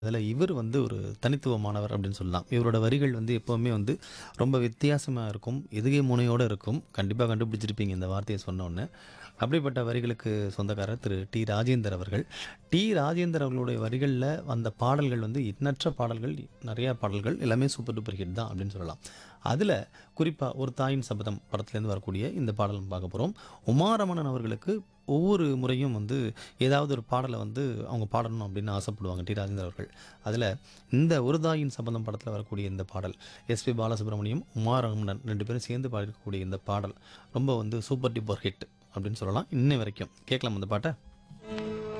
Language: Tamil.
அதில் இவர் வந்து ஒரு தனித்துவமானவர் அப்படின்னு சொல்லலாம் இவரோட வரிகள் வந்து எப்போவுமே வந்து ரொம்ப வித்தியாசமாக இருக்கும் எதுகை முனையோடு இருக்கும் கண்டிப்பாக கண்டுபிடிச்சிருப்பீங்க இந்த வார்த்தையை சொன்னோன்னே அப்படிப்பட்ட வரிகளுக்கு சொந்தக்காரர் திரு டி ராஜேந்தர் அவர்கள் டி ராஜேந்தர் அவர்களுடைய வரிகளில் வந்த பாடல்கள் வந்து எண்ணற்ற பாடல்கள் நிறையா பாடல்கள் எல்லாமே சூப்பர் டூப்பர் ஹிட் தான் அப்படின்னு சொல்லலாம் அதில் குறிப்பாக ஒரு தாயின் சபதம் படத்துலேருந்து வரக்கூடிய இந்த பாடல் பார்க்க போகிறோம் உமாரமணன் அவர்களுக்கு ஒவ்வொரு முறையும் வந்து ஏதாவது ஒரு பாடலை வந்து அவங்க பாடணும் அப்படின்னு ஆசைப்படுவாங்க டி ராஜேந்தர் அவர்கள் அதில் இந்த ஒரு தாயின் சம்பந்தம் படத்தில் வரக்கூடிய இந்த பாடல் எஸ்பி பாலசுப்ரமணியம் உமாரமணன் ரெண்டு பேரும் சேர்ந்து பாடிருக்கக்கூடிய இந்த பாடல் ரொம்ப வந்து சூப்பர் டூப்பர் ஹிட் அப்படின்னு சொல்லலாம் இன்னை வரைக்கும் கேட்கலாம் அந்த பாட்டை